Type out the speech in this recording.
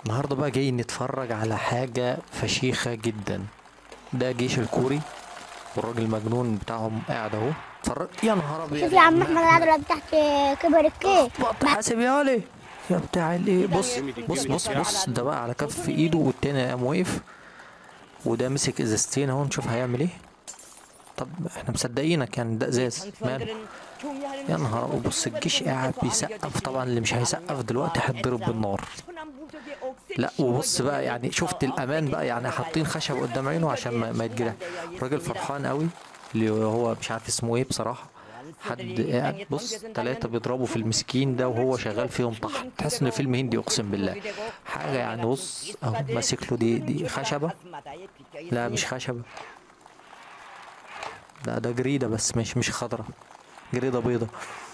النهارده بقى جاي نتفرج على حاجة فشيخة جدا ده جيش الكوري والراجل المجنون بتاعهم قاعد اهو اتفرج يا نهار ابيض شوف يا عم احمد قاعد ولا تحت كبر الكيك بط حاسب يا علي يا بتاع الايه بص بص بص بص ده بقى على كف ايده والتاني قام واقف وده مسك ازازتين اهو نشوف هيعمل ايه طب احنا مصدقينك يعني ده ازاز ماله يا نهار أبيض، بص الجيش قاعد بيسقف طبعا اللي مش هيسقف دلوقتي هيتضرب بالنار لا وبص بقى يعني شفت الامان بقى يعني حاطين خشب قدام عينه عشان ما, ما يتجرح الراجل فرحان قوي اللي هو مش عارف اسمه ايه بصراحه حد قاعد بص ثلاثة بيضربوا في المسكين ده وهو شغال فيهم طحن تحس انه فيلم هندي اقسم بالله حاجة يعني بص اهو ماسك له دي دي خشبة لا مش خشبة لا ده جريدة بس مش مش خضرة جريدة بيضة